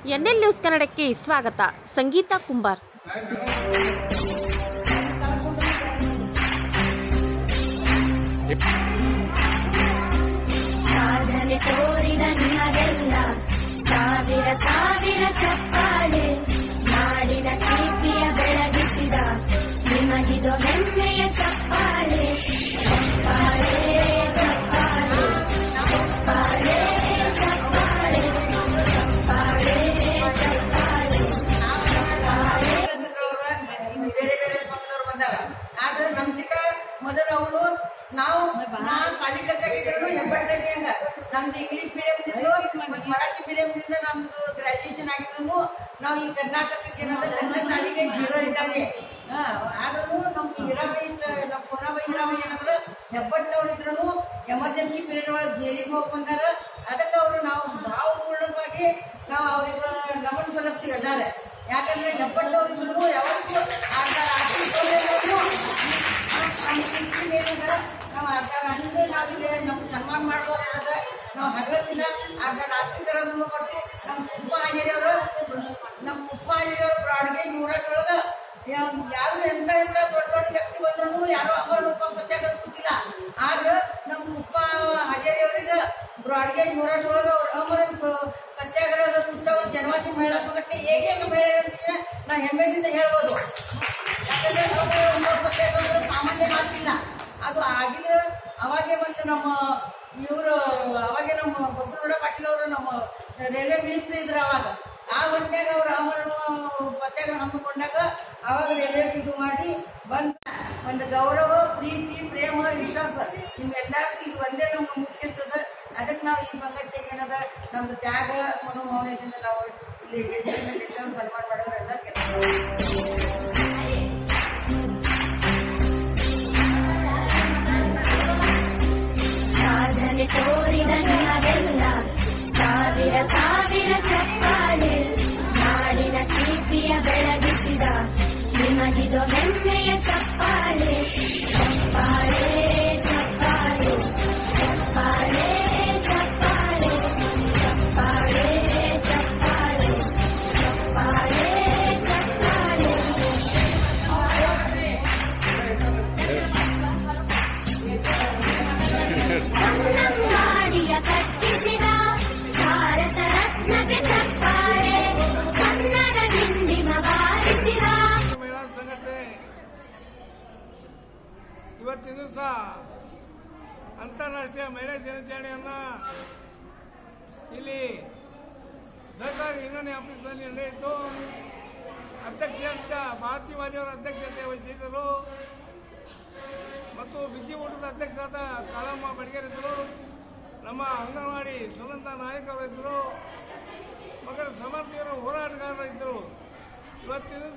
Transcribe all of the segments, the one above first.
NL news ಕನ್ನಡಕ್ಕೆ ಸ್ವಾಗತ ಸಂಗೀತ ಕುಂಬಾರ್ ಸಾಧನೆ ತೋರಿದ ನಿಮಗೆಲ್ಲ ಸಾವಿರ ಸಾವಿರ ಚಪ್ಪಾಳೆ ನಾಡಿನ ಕೀರ್ತಿಯ ಬೆಳಗಿಸಿದ ನಿಮಗಿದು ಹೆಮ್ಮೆಯ ಚಪ್ಪಾಳೆ ಚಪ್ಪಾಳೆ ಚಪ್ಪಾಳೆ ಚಪ್ಪಾಳೆ ಚಪ್ಪಾಳೆ ಚಪ್ಪಾಳೆ ಚಪ್ಪಾಳೆ ಬೇರೆ ಬೇರೆ ಪಕ್ಕದವ್ರು ಬಂದಾರ ಆದ್ರೆ ನಮ್ ತಿಕ್ಕ ಮೊದಲು ಅವರು ನಾವು ನಾ ಶಾಲಿ ಕಲ್ತಾಗಿದ್ರು ಹೆಬ್ಬಟ್ಟೆ ಹಂಗ ನಮ್ದು ಇಂಗ್ಲಿಷ್ ಮೀಡಿಯಂ ಇದ್ರು ಮತ್ತ್ ಮರಾಠಿ ಮೀಡಿಯಂ ದಿಂದ ನಮ್ದು ಗ್ರಾಜುಯೇಷನ್ ಆಗಿದ್ರು ನಾವು ಈ ಕರ್ನಾಟಕಕ್ಕೆ ಏನಂದ್ರೆ ಕನ್ನಡ ನಾಡಿಗೆ ಜೀರೋ ಇದ್ದಂಗೆ ಹಾ ಆದ್ರೂ ನಮ್ ಹೀರಾಬಾಯಿ ನಮ್ ಸೋನಾಬಾಯಿ ಹೀರಾಬಾಯಿ ಏನಂದ್ರೆ ಹೆಬ್ಬಟ್ಟವ್ರು ಇದ್ರು ಎಮರ್ಜೆನ್ಸಿ ಪೀರಿಯಡ್ ಒಳಗೆ ಜೈಲಿಗೆ ಹೋಗಿ ಬಂದಾರ ಅದಕ್ಕೆ ಅವರು ನಾವು ಭಾವಪೂರ್ಣವಾಗಿ ನಾವು ಅವ್ರಿಗೆ ಗಮನ ಸಲ್ಲಿಸ್ತೀವಿ ಎಲ್ಲಾರೆ ಯಾಕಂದ್ರೆ ಹೆಬ್ಬಟ್ಟವ್ರು ಇದ್ರು ಯಾವತ್ತೂ ಅರ್ಧ ರಾತ್ರಿ ತೋರಿದ್ರು ನಾವು ಅರ್ಧ ರಾತ್ರಿ ನಾವಿಲ್ಲಿ ನಮ್ ಸನ್ಮಾನ ಮಾಡ್ಬೋದಾದ ನಾವು ಹಗಲತ್ತಿನ ಅರ್ಧ ರಾತ್ರಿ ತರೋದನ್ನು ಬರ್ತೀವಿ ನಮ್ ಪುಷ್ಪ ಆಗಿರೋರು ನಮ್ ಪುಷ್ಪ ಆಗಿರೋರು ಬ್ರಾಡ್ಗೆ ಯೂನಿಟ್ ಯಾರು ಎಂತ ಎಂತ ದೊಡ್ಡ ದೊಡ್ಡ ವ್ಯಕ್ತಿ ಬಂದ್ರು ಯಾರು ಅಮರೂಪ ಸತ್ಯಾಗ್ರಹ ಕೂತಿಲ್ಲ ಆದ್ರ ನಮ್ ಪುಷ್ಪ ಹಜೇರಿ ಅವ್ರಿಗೆ ಬ್ರಾಡ್ಗೆ ಯೂನಿಟ್ ಒಳಗ ಅವ್ರ ಅಮರ ಸತ್ಯಾಗ್ರಹದ ಪುಸ್ತಕ ಜನವಾದಿ ಮಹಿಳಾ ಸಂಘಟನೆ ಹೇಗೆ ಹೇಗೆ ಬೆಳೆಯ ನಾ ಹೆಮ್ಮೆಯಿಂದ ಹೇಳ್ಬೋದು ಯಾಕಂದ್ರೆ ನಾವು ಒಂದು ಸತ್ಯಾಗ್ರಹ ಸಾಮಾನ್ಯ ಮಾತಿಲ್ಲ ಅದು ಆಗಿದ್ರೆ ಅವಾಗೆ ಬಂದು ನಮ್ಮ ಇವರು ಅವಾಗೆ ನಮ್ಮ ಬಸವನಗೌಡ ಪಾಟೀಲ್ ಅವರು ನಮ್ಮ ರೈಲ್ವೆ ಮಿನಿಸ್ಟರ್ ಇದ್ರು ಅವಾಗ ಆ ಹೊತ್ನ್ಯಾಗ ಅವ್ರ ಅಮರನು ಸತ್ಯಾಗ್ರಹ ಹಮ್ಮಿಕೊಂಡಾಗ ಅವಾಗ ರೈಲ್ವೆ ಇದು ಮಾಡಿ ಬಂದ ಒಂದು ಗೌರವ ಪ್ರೀತಿ ಪ್ರೇಮ ವಿಶ್ವಾಸ ಇವೆಲ್ಲಕ್ಕೂ ಇದು ಒಂದೇ ನಮ್ಗೆ ಮುಖ್ಯ ಇರ್ತದ ಅದಕ್ಕೆ ನಾವು ಈ ಸಂಘಟನೆಗೆ ಏನದ ನಮ್ದು ತ್ಯಾಗ ಮನೋಭಾವನೆಯಿಂದ ನಾವು ಇಲ್ಲಿ ಗೆದ್ದಲ್ಲಿ ಸನ್ಮಾನ ಮಾಡೋರೆಲ್ಲ ಕೆಲಸ ಸಾಧನೆ ತೋರಿದ ನಿಮಗೆಲ್ಲ ಸಾವಿರ ಸಾವಿರ ಚಪ್ಪಾಳೆ ನಾಡಿನ ಕೀರ್ತಿಯ ಬೆಳಗಿಸಿದ ನಿಮಗಿದು ಹೆಮ್ಮೆಯ ಚಪ್ಪಾಳೆ ಚಪ್ಪಾಳೆ ಚಪ್ಪಾಳೆ ಚಪ್ಪಾಳೆ ಚಪ್ಪಾಳೆ ಚಪ್ಪಾಳೆ ಚಪ್ಪಾಳೆ ಚಪ್ಪಾಳೆ ಚಪ್ಪಾಳೆ ಕನ್ನಂಬಾಡಿಯ ಕಟ್ಟಿಸಿದ ಭಾರತ ರತ್ನಕ್ಕೆ ಚಪ್ಪಾಳೆ ಕನ್ನಡ ಡಿಂಡಿಮ ಬಾರಿಸಿದ ಮಹಿಳಾ ಸಂಘಟನೆ ಇವತ್ತಿನ ದಿವಸ ಅಂತಾರಾಷ್ಟ್ರೀಯ ಮಹಿಳಾ ದಿನಾಚರಣೆಯನ್ನ ಇಲ್ಲಿ ಸರ್ಕಾರಿ ಹಿನ್ನಣಿ ಆಫೀಸ್ನಲ್ಲಿ ನಡೆಯಿತು ಅಧ್ಯಕ್ಷತೆ ಭಾರತೀಯವಾದಿಯವರ ಅಧ್ಯಕ್ಷತೆ ವಹಿಸಿದರು ಮತ್ತು ಬಿಸಿ ಊಟದ ಅಧ್ಯಕ್ಷರಾದ ಕಾಳಮ್ಮ ಬಡಿಗೇರಿದ್ದರು ನಮ್ಮ ಅಂಗನವಾಡಿ ಸುನಂದ ನಾಯಕರಿದ್ದರು ಮಕ್ಕಳ ಸಮರ್ಥಿಯರು ಹೋರಾಟಗಾರರು ಇದ್ದರು ಇವತ್ತಿನ ದಿವಸ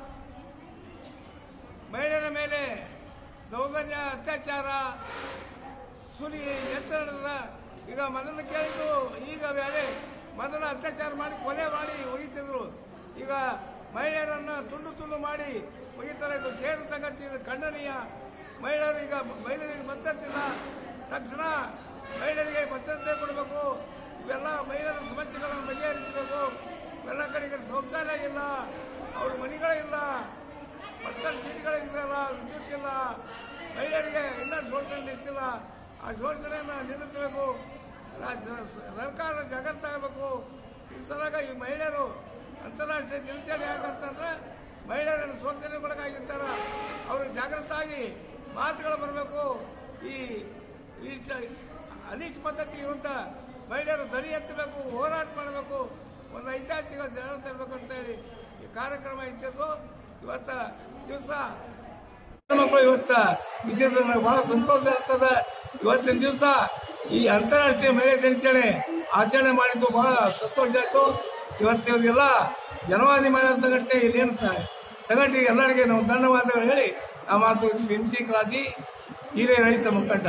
ಮಹಿಳೆಯರ ಮೇಲೆ ದೌರ್ಜನ್ಯ ಅತ್ಯಾಚಾರ ಸುಲಿ ಎಚ್ಚರದ ಈಗ ಮೊದಲು ಕೇಳಿದ್ದು ಈಗ ಬೇರೆ ಮೊದಲು ಅತ್ಯಾಚಾರ ಮಾಡಿ ಕೊಲೆ ಮಾಡಿ ಒಗಿತಿದ್ರು ಈಗ ಮಹಿಳೆಯರನ್ನು ತುಂಡು ತುಂಡು ಮಾಡಿ ಒಗಿತಾರೆ ಇದು ಕೇಂದ್ರ ಸಂಗತಿ ಇದು ಖಂಡನೀಯ ಮಹಿಳೆಯರು ಈಗ ಮಹಿಳೆಯರಿಗೆ ಭದ್ರತಿಲ್ಲ ತಕ್ಷಣ ಮಹಿಳೆಯರಿಗೆ ಭದ್ರತೆ ಕೊಡಬೇಕು ಇವೆಲ್ಲ ಮಹಿಳೆಯರ ಸಮಸ್ಯೆಗಳನ್ನು ಬಗೆಹರಿಸಬೇಕು ಎಲ್ಲ ಕಡೆಗೆ ಶೌಚಾಲಯ ಇಲ್ಲ ಅವ್ರ ಮನೆಗಳಿಲ್ಲ ಪರ್ಸನಲ್ ಸೀಟ್ಗಳಿಲ್ಲ ವಿದ್ಯುತ್ ಇಲ್ಲ ಮಹಿಳೆಯರಿಗೆ ಇನ್ನೂ ಶೋಷಣೆ ನಿಂತಿಲ್ಲ ಆ ಶೋಷಣೆಯನ್ನು ನಿಲ್ಲಿಸಬೇಕು ರಾಜ್ಯ ಸರ್ಕಾರ ಜಾಗೃತ ಆಗಬೇಕು ಈ ಸಲಗ ಈ ಮಹಿಳೆಯರು ಅಂತಾರಾಷ್ಟ್ರೀಯ ದಿನಾಚರಣೆ ಯಾಕಂತಂದ್ರೆ ಮಹಿಳೆಯರನ್ನು ಶೋಷಣೆಗೊಳಗಾಗಿರ್ತಾರ ಅವರು ಜಾಗೃತ ಆಗಿ ಮಾತುಗಳು ಬರಬೇಕು ಈ ಇಷ್ಟ ಅನಿಷ್ಟ ಪದ್ಧತಿ ಇರುವಂತ ಮಹಿಳೆಯರು ಧ್ವನಿ ಎತ್ತಬೇಕು ಹೋರಾಟ ಮಾಡಬೇಕು ಒಂದು ಐತಿಹಾಸಿಕ ಜನ ತರಬೇಕು ಅಂತ ಹೇಳಿ ಈ ಕಾರ್ಯಕ್ರಮ ಇದ್ದಿದ್ದು ಇವತ್ತ ದಿವಸ ಮಕ್ಕಳು ಇವತ್ತ ಇದ್ದಿದ್ದು ನನಗೆ ಬಹಳ ಸಂತೋಷ ಆಗ್ತದೆ ಇವತ್ತಿನ ದಿವಸ ಈ ಅಂತಾರಾಷ್ಟ್ರೀಯ ಮಹಿಳಾ ದಿನಾಚರಣೆ ಆಚರಣೆ ಮಾಡಿದ್ದು ಬಹಳ ಸಂತೋಷ ಆಯ್ತು ಇವತ್ತು ಇವ್ರಿಗೆಲ್ಲ ಜನವಾದಿ ಮಹಿಳಾ ಸಂಘಟನೆ ಇಲ್ಲೇನು ಸಂಘಟನೆಗೆ ಎಲ್ಲರಿಗೆ ನಾವು ಧನ್ಯವಾದಗಳು ಹೇಳಿ ಆ ಮಾತು ಬಿಂಸಿ ಕ್ರಾಂತಿ ಹಿರಿಯ ರೈತ ಮುಖಂಡ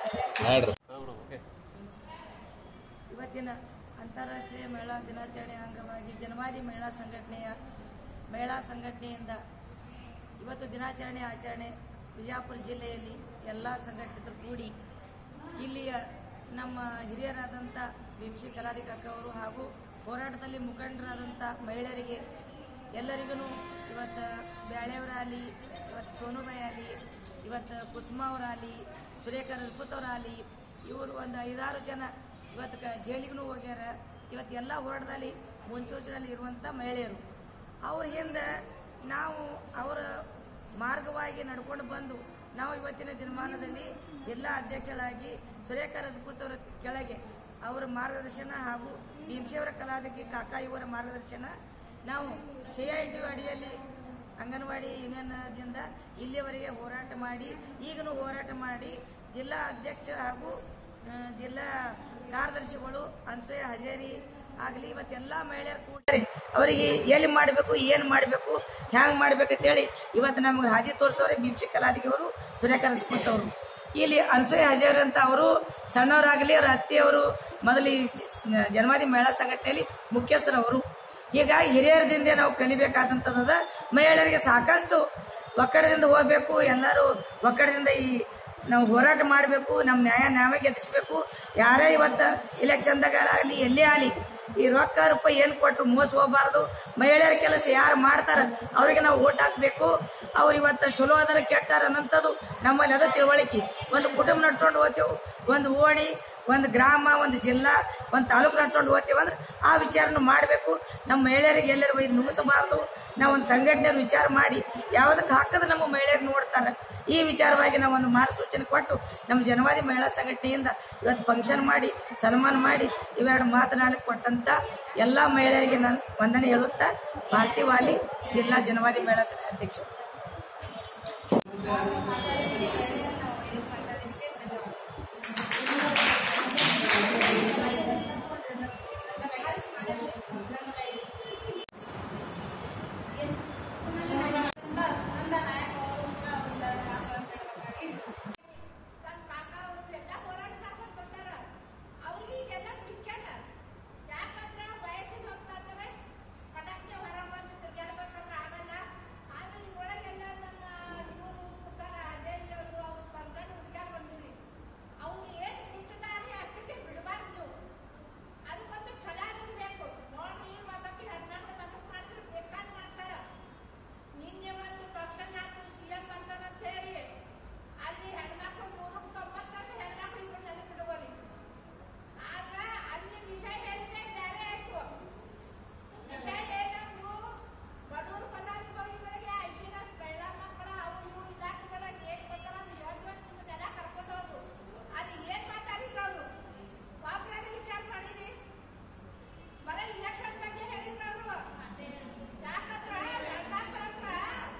ಇವತ್ತಿನ ಅಂತಾರಾಷ್ಟ್ರೀಯ ಮಹಿಳಾ ದಿನಾಚರಣೆ ಅಂಗವಾಗಿ ಜನವಾದಿ ಮಹಿಳಾ ಸಂಘಟನೆಯ ಮಹಿಳಾ ಸಂಘಟನೆಯಿಂದ ಇವತ್ತು ದಿನಾಚರಣೆ ಆಚರಣೆ ವಿಜಯಪುರ ಜಿಲ್ಲೆಯಲ್ಲಿ ಎಲ್ಲ ಸಂಘಟಿತರು ಕೂಡಿ ಇಲ್ಲಿಯ ನಮ್ಮ ಹಿರಿಯರಾದಂಥ ಭೀಮ್ಸಿ ಕಲಾಧಿಕಾಕ ಅವರು ಹಾಗೂ ಹೋರಾಟದಲ್ಲಿ ಮುಖಂಡರಾದಂಥ ಮಹಿಳೆಯರಿಗೆ ಎಲ್ಲರಿಗೂ ಇವತ್ತು ಬ್ಯಾಳೆಯವರ ಆಗಲಿ ಇವತ್ತು ಸೋನುಬಾಯಿ ಆಗಲಿ ಇವತ್ತು ಕುಸುಮ ಅವರಾಗಲಿ ಸುರೇಖ ರಜಪೂತ್ ಅವರಾಗಲಿ ಇವರು ಒಂದು ಐದಾರು ಜನ ಇವತ್ತು ಕ ಜೈಲಿಗೂ ಹೋಗ್ಯಾರ ಇವತ್ತು ಎಲ್ಲ ಹೋರಾಟದಲ್ಲಿ ಮುಂಚೂಚಿನಲ್ಲಿ ಇರುವಂಥ ಮಹಿಳೆಯರು ಅವ್ರ ಹಿಂದೆ ನಾವು ಅವರ ಮಾರ್ಗವಾಗಿ ನಡ್ಕೊಂಡು ಬಂದು ನಾವು ಇವತ್ತಿನ ದಿನಮಾನದಲ್ಲಿ ಜಿಲ್ಲಾ ಅಧ್ಯಕ್ಷರಾಗಿ ಸುರೇಖ ರಜಪೂತ್ ಅವರ ಕೆಳಗೆ ಅವರ ಮಾರ್ಗದರ್ಶನ ಹಾಗೂ ಭೀಮಶೇವರ ಕಲಾದಕ್ಕೆ ಕಾಕಾ ಇವರ ಮಾರ್ಗದರ್ಶನ ನಾವು ಸಿ ಐ ಟಿ ಅಡಿಯಲ್ಲಿ ಅಂಗನವಾಡಿ ಯೂನಿಯನ್ದಿಂದ ಇಲ್ಲಿಯವರೆಗೆ ಹೋರಾಟ ಮಾಡಿ ಈಗಲೂ ಹೋರಾಟ ಮಾಡಿ ಜಿಲ್ಲಾ ಅಧ್ಯಕ್ಷ ಹಾಗೂ ಆ, ಜಿಲ್ಲಾ ಕಾರ್ಯದರ್ಶಿಗಳು ಅನ್ಸೂಯ ಹಜೇರಿ ಆಗಲಿ ಇವತ್ತೆಲ್ಲ ಮಹಿಳೆಯರು ಕೂಡ ಅವರಿಗೆ ಎಲ್ಲಿ ಮಾಡಬೇಕು ಏನು ಮಾಡಬೇಕು ಹ್ಯಾಂಗ್ ಮಾಡ್ಬೇಕಂತೇಳಿ ಇವತ್ತು ನಮ್ಗೆ ಹಾದಿ ತೋರಿಸೋರೆ ಭೀಮ್ಸಿ ಕಲಾದಿಗೆ ಅವರು ಸುರೇಖ ರಜಪೂತ್ ಅವರು ಇಲ್ಲಿ ಅನ್ಸೂಯ ಹಜೇರಿ ಅಂತ ಅವರು ಸಣ್ಣವರಾಗಲಿ ಅವ್ರ ಅತ್ತೆಯವರು ಮೊದಲು ಈ ಜ- ಜನ್ಮಾದಿ ಮಹಿಳಾ ಸಂಘಟನೆಯಲ್ಲಿ ಮುಖ್ಯಸ್ಥರು ಅವರು ಹೀಗಾಗಿ ಹಿರಿಯರದಿಂದ ನಾವು ಕಲಿಬೇಕಾದಂಥದ್ದು ಮಹಿಳೆಯರಿಗೆ ಸಾಕಷ್ಟು ಒಕ್ಕಡದಿಂದ ಹೋಗ್ಬೇಕು ಎಲ್ಲರೂ ಒಕ್ಕಡದಿಂದ ಈ ನಾವು ಹೋರಾಟ ಮಾಡಬೇಕು ನಮ್ಮ ನ್ಯಾಯ ನ್ಯಾಯ ಗೆಲ್ಲಿಸ್ಬೇಕು ಯಾರೇ ಇವತ್ತು ಇಲೆಕ್ಷನ್ದಾಗ ಆಗಲಿ ಎಲ್ಲೇ ಆಗಲಿ ಈ ರೊಕ್ಕ ರೂಪಾಯಿ ಏನು ಕೊಟ್ಟರು ಮೋಸ ಹೋಗಬಾರ್ದು ಮಹಿಳೆಯರ ಕೆಲಸ ಯಾರು ಮಾಡ್ತಾರ ಅವರಿಗೆ ನಾವು ಓಟ್ ಹಾಕಬೇಕು ಅವ್ರು ಇವತ್ತು ಚಲೋ ಅದರ ಕೆಟ್ಟಾರ ಅನ್ನೋಂಥದ್ದು ನಮ್ಮಲ್ಲಿ ಅದು ತಿಳುವಳಿಕೆ ಒಂದು ಕುಟುಂಬ ನಡ್ಸ್ಕೊಂಡು ಹೋಗ್ತೇವೆ ಒಂದು ಓಣಿ ಒಂದು ಗ್ರಾಮ ಒಂದು ಜಿಲ್ಲಾ ಒಂದು ತಾಲೂಕು ನಡ್ಸ್ಕೊಂಡು ಹೋಗ್ತೇವೆ ಅಂದ್ರೆ ಆ ವಿಚಾರನ ಮಾಡಬೇಕು ನಮ್ಮ ಮಹಿಳೆಯರಿಗೆ ಎಲ್ಲರೂ ಒಯ್ದು ನುಗ್ಗಿಸಬಾರ್ದು ನಾವು ಒಂದು ಸಂಘಟನೆಯವ್ರು ವಿಚಾರ ಮಾಡಿ ಯಾವುದಕ್ಕೆ ಹಾಕಿದ್ರೆ ನಮ್ಮ ಮಹಿಳೆಯರು ನೋಡ್ತಾರೆ ಈ ವಿಚಾರವಾಗಿ ನಾವು ಒಂದು ಮಾರ್ಗಸೂಚನೆ ಕೊಟ್ಟು ನಮ್ಮ ಜನವಾದಿ ಮಹಿಳಾ ಸಂಘಟನೆಯಿಂದ ಇವತ್ತು ಫಂಕ್ಷನ್ ಮಾಡಿ ಸನ್ಮಾನ ಮಾಡಿ ಇವೆರಡು ಮಾತನಾಡಕ್ಕೆ ಕೊಟ್ಟಂತ ಎಲ್ಲ ಮಹಿಳೆಯರಿಗೆ ನಾನು ವಂದನೆ ಹೇಳುತ್ತಾ ಭಾರತಿ ವಾಲಿ ಜಿಲ್ಲಾ ಜನವಾದಿ ಮಹಿಳಾ ಸಂಘ ಅಧ್ಯಕ್ಷರು ತನ್ನ ಕಾಕ ಅವ್ರು ಎಲ್ಲ ಹೋರಾಟ ಮಾಡ್ಕೊಂಡು ಬರ್ತಾರ ಅವ್ರಿಗೆ ಈಗೆಲ್ಲ ಬಿಟ್ಕ್ಯಾನ ಯಾಕಂದ್ರೆ ವಯಸ್ಸಿಗೆ ಹೋಗ್ತಾ ಇದ್ದಾರೆ ಪಟಾಕಿ ಹೊರ ಬಂದು ತಿರ್ಗಾಡ್ಬೇಕಂದ್ರೆ ಆಗಲ್ಲ ಆದ್ರೆ ಇದ್ರೊಳಗೆಲ್ಲ ನನ್ನ ಇವರು ಕೂತಾರ ಅಜಯ್ ಅವರು ಅವ್ರು ಸಣ್ಣ ಸಣ್ಣ ಹುಡುಗ್ಯಾರು ಬಂದಿರಿ ಅವ್ರು ಏನು ಬಿಟ್ಟಿದ್ದಾರೆ ಅಷ್ಟಕ್ಕೆ ಬಿಡಬಾರ್ದು ನೀವು ಅದಕ್ಕೊಂದು ಛಲ ಇರಬೇಕು ನೋಡ್ರಿ ಒಬ್ಬಾಕಿ ಹೆಣ್ಮಕ್ಳು ಮನಸ್ಸು ಮಾಡಿದ್ರೆ ಬೇಕಾದ್ ಮಾಡ್ತಾರ ನಿನ್ನೆ ಒಂದು ಫಂಕ್ಷನ್ ಆಯ್ತು ಸಿಎಂ ಬಂದದಂತ ಹೇಳಿ ಅಲ್ಲಿ ಹೆಣ್ಮಕ್ಳು ನೂರಕ್ಕೆ ತೊಂಬತ್ತರಲ್ಲಿ ಹೆಣ್ಮಕ್ಳು ಇದ್ರು ನೆನಪಿಡುವರಿ ಆದ್ರೆ ಅಲ್ಲಿ ವಿಷಯ ಹೇಳಿದ್ರೆ ಬೇರೆ ಆಯ್ತು ವಿಷಯ ಏನಂದ್ರು ಬಡವರು ಫಲಾನುಭವಿಗಳಿಗೆ ಐಶಿನಸ್ ಬೆಳ್ಳ ಮಕ್ಕಳ ಅವು ಇವು ಇಲಾಖೆಗಳಿಗೆ ಏನ್ ಕೊಡ್ತಾರ ಅದು ಯೋಜನೆ ನಿಮ್ಮನ್ನೆಲ್ಲ ಕರ್ಕೊಂಡು ಹೋದ್ರು ಅದು ಏನ್ ಮಾತಾಡಿದ್ರು ಅವರು ಪಾಪ್ರಾಗ ವಿಚಾರ ಮಾಡಿರಿ ಬರೀ ಇಲೆಕ್ಷನ್ ಬಗ್ಗೆ ಹೇಳಿದ್ರು ಅವರು ಯಾಕಂದ್ರೆ ಹೆಣ್ಮಕ್ಳ ಹತ್ರ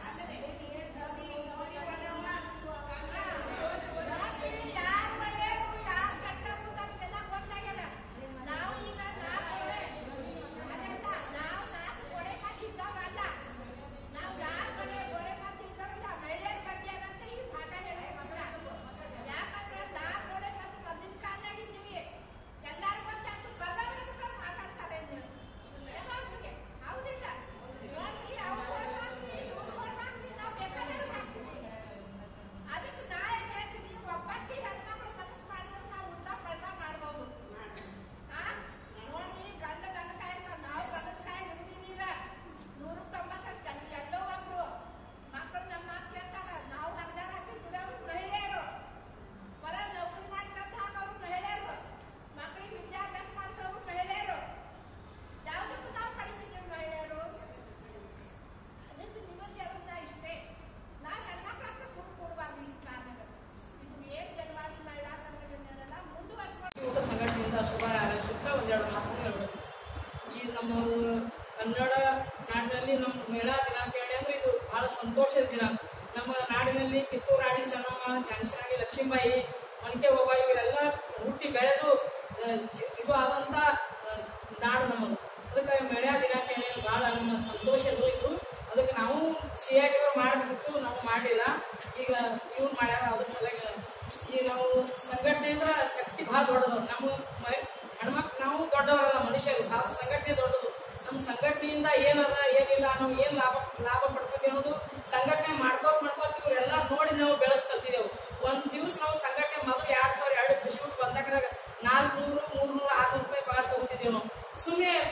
ಯಾರು ಒಳ್ಳೆಯವರು ಯಾರು ಕೆಟ್ಟವರು ನಮ್ಗೆಲ್ಲ ಗೊತ್ತಾಗ್ಯದ ನಾವು ಈಗ ನಾಲ್ಕು ಕೊಡೆ ಅದೆಲ್ಲ ನಾವು ನಾಲ್ಕು ಕೊಡೆ ಮಾತಿದ್ದವರಲ್ಲ ನಾವು ಯಾರು ಕೊಡೆ ಕೊಡೆ ಮಾತಿದ್ದವರಲ್ಲ ಮಹಿಳೆಯರ ಬಗ್ಗೆ ಅಂತ ಈ ಭಾಷೆ ಹೇಳೋದಿಲ್ಲ ಯಾಕಂದ್ರೆ ನಾಲ್ಕು ಕೊಡೆ ಮತ್ತು ಮೊದಲಿನ ಕಾಲದಾಗ ಇದ್ದೀವಿ ಎಲ್ಲಾರು ಗೊತ್ತಾಗ್ತು ಬರೋರಿಗೆ ಮಾತಾಡ್ತಾರೆ ನೀವು ಎಲ್ಲರಿಗೆ ಹೌದಿಲ್ಲ ನೋಡ್ರಿ ಅವ್ರು vote ಹಾಕ್ಲಿ, ಇವ್ರು vote ಹಾಕ್ಲಿ, ನಾವು ಬೇಕಾದವ್ರಿಗೆ ಹಾಕ್ತೀವಿ ಅದಕ್ಕೆ ನಾ ಏನ್ ಹೇಳ್ತೀನಿ ಒಬ್ಬಾಕಿ ಹೆಣ್ಮಕ್ಳು ಮನಸ್ಸು ಮಾಡಿದ್ರೆ ನಾವು ಉಲ್ಟಾ ಪಲ್ಟಾ ಮಾಡ್ಬೋದು ಆ ನೋಡ್ರಿ ಗಂಡ ಗಂಡ ಕಾಯಿ ನಾವು ಗಂಡದ ಕಾಯಿ ಇರ್ತೀನಿಲ್ಲ ನೂರಕ್ಕೆ ತೊಂಬತ್ತಷ್ಟು ಅಲ್ಲಿ ಎಲ್ಲೋ ಒಬ್ರು ಮಕ್ಕಳು ನಮ್ಮ ಮಾತು ಕೇಳ್ತಾರ ನಾವು ಹಗಲಾರ ಹಾಕಿ ದುಡಿಯೋರು ಮಹಿಳೆಯರು ಹೊರ ನೌಕರಿ ಮಾಡ್ಕೊಂತ ಹಾಕೋರು ಮಹಿಳೆಯರು ಮಕ್ಕಳಿಗೆ ವಿದ್ಯಾಭ್ಯಾಸ ಮಾಡಿಸೋರು ಮಹಿಳೆಯರು ಯಾವುದಕ್ಕೂ ನಾವು ಕಡಿಮೆ ಇದ್ದೀವಿ ಮಹಿಳೆಯರು ಅದಕ್ಕೆ ನಿಮಗೆ ಹೇಳೋದ ಇಷ್ಟೇ ನಾವು ಹೆಣ್ಮಕ್ಳ ಹತ್ರ ಸುಳ್ಳು ಕೊಡಬಾರ್ದು ಈ ಕಾಲದಾಗ ಇದು ಏನ್ ಜನವಾದಿ ಮಹಿಳಾ ಸಂಘಟನೆಲ್ಲ ಮುಂದುವರ್ಸ್ಕೊಂಡು ಯುವಕ ಸಂಘಟನೆಯಿಂದ ಶುಭ ಹಾರೈಸುತ್ತಾ ಒಂದೆರಡು ಮಾತು ಹೇಳಬೇಕು ಈ ನಮ್ಮ ಕನ್ನಡ ನಾಡಿನಲ್ಲಿ ನಮ್ಮ ಮಹಿಳಾ ದಿನಾಚರಣೆ ಅಂದ್ರೆ ಇದು ಬಹಳ ಸಂತೋಷದ ದಿನ ನಮ್ಮ ನಾಡಿನಲ್ಲಿ ಕಿತ್ತೂರು ರಾಣಿ ಚೆನ್ನಮ್ಮ ಝಾನ್ಸಿ ರಾಣಿ ಲಕ್ಷ್ಮೀಬಾಯಿ ಒನಕೆ ಓಬಾಯಿ ಇವರೆಲ್ಲ ಹುಟ್ಟಿ ಬೆಳೆದು ಆ, ಜಿ- ಇದು ಆದಂತ ಆ, ನಾಡು ನಮ್ಮದು ಅದಕ್ಕೆ ಮಹಿಳಾ ದಿನಾಚರಣೆ ಬಹಳ ನಮ್ಮ ಸಂತೋಷದ್ದು ಇದು ಅದಕ್ಕೆ ನಾವು ಸಿಯಾಗಿ ಮಾಡಿಬಿಟ್ಟು ನಾವು ಮಾಡಿಲ್ಲ ಈಗ ಇವ್ರು ಮಾಡ್ಯಾರ ಅದ್ರ ಸಲುವಾಗಿ ಈಗ ನಾವು ಸಂಘಟನೆ ಅಂದ್ರೆ ಶಕ್ತಿ ಬಹಳ ದೊಡ್ಡದು ನಮ್ಮ ಮ- ಹೆಣ್ಮಕ್ಳು ನಾವು ದೊಡ್ಡವರಲ್ಲ ಮನುಷ್ಯರು ಆ ಸಂಘಟನೆ ದೊಡ್ಡದು ನಮ್ಮ ಸಂಘಟನೆಯಿಂದ ಏನದ ಏನಿಲ್ಲ ನಾವು ಏನ್ ಲಾಭ ಲಾಭ ಪಡ್ಕೋತೀವಿ ಅನ್ನೋದು ಸಂಘಟನೆ ಮಾಡ್ಕೋತ ಮಾಡ್ಕೋತ ಇವ್ರೆಲ್ಲ ನೋಡಿ ನಾವು ಬೆಳಕು ಕಲ್ತಿದ್ದೆವು ಒಂದ್ ದಿವ್ಸ ನಾವು ಸಂಘಟನೆ ಮೊದಲು ಎರಡ್ ಸಾವಿರ ಎರಡು ಕೃಷಿ ಬಂದಾಗ ನಾಲ್ಕುನೂರು ಮೂರ್ನೂರು ಆರ್ನೂರು ರೂಪಾಯಿ ಪಗಾರ ತಗೋತಿದ್ದೇವೆ ನಾವು ಸುಮ್ಮನೆ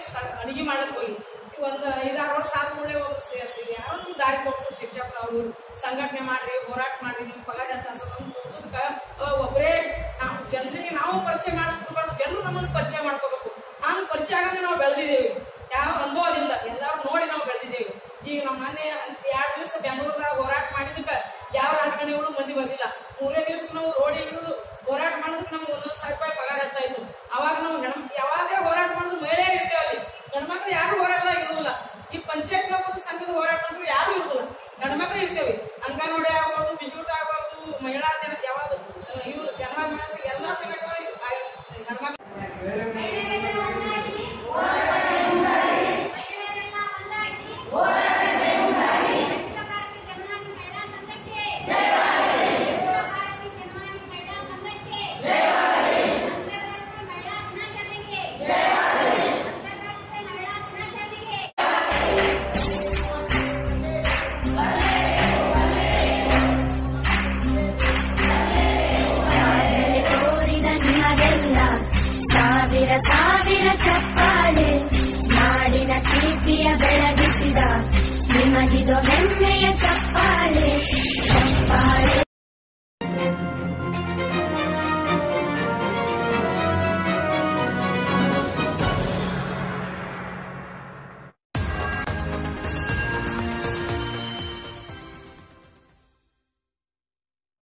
ಅಡಿಗೆ ಮಾಡಕ್ ಹೋಗಿ ಒಂದು ಐದಾರು ವರ್ಷ ಆದ್ಮೇಲೆ ಒಬ್ಬ ಯಾರೋ ಒಂದು ದಾರಿ ತೋರಿಸೋ ಶಿಕ್ಷಕರು ಅವರು ಸಂಘಟನೆ ಮಾಡ್ರಿ ಹೋರಾಟ ಮಾಡ್ರಿ ನಿಮ್ ಪಗಾರ ಹೆಚ್ಚು ಅಂತ ನಮ್ಗೆ ತೋರ್ಸೋದಕ್ಕ ಒಬ್ಬರೇ ನಾವು ಜನರಿಗೆ ನಾವು ಪರಿಚಯ ಮಾಡಿಸ್ಕೊಡ್ಬಾರ್ದು ಜನರು ನಮ್ಮನ್ನು ಪರಿಚಯ ಮಾಡ್ಕೋಬೇಕು ನಾನು ಪರಿಚಯ ಆಗಂಗ ನಾವು ಬೆಳೆದಿದ್ದೇವೆ